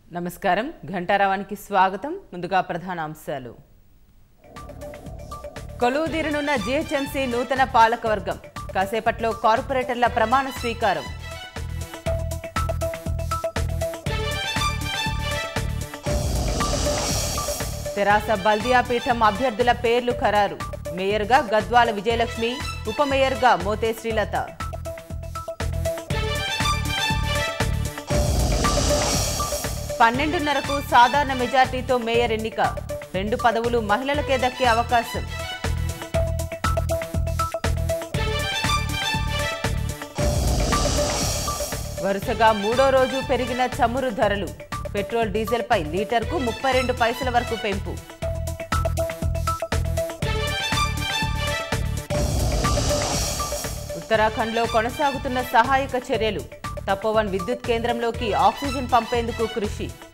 నమస్కారం ఘంటారావానికి స్వాగతం ముందుగా ప్రధాన అంశాలు కొలువుదీరనున్న జీహెచ్ఎంసీ నూతన పాలకవర్గం కాసేపట్లో కార్పొరేటర్ల ప్రమాణ స్వీకారం తెరాస బల్దియా పీఠం అభ్యర్థుల పేర్లు ఖరారు మేయర్గా గద్వాల విజయలక్ష్మి ఉప మేయర్గా మోతే శ్రీలత పన్నెండున్నరకు సాధారణ మెజార్టీతో మేయర్ ఎన్నిక రెండు పదవులు మహిళలకే దక్కే అవకాశం వరుసగా మూడో రోజు పెరిగిన చమురు ధరలు పెట్రోల్ డీజిల్పై లీటర్కు ముప్పై రెండు పైసల వరకు పెంపు ఉత్తరాఖండ్లో కొనసాగుతున్న సహాయక చర్యలు తపోవన్ విద్యుత్ కేంద్రంలోకి ఆక్సిజన్ పంపేందుకు కృషి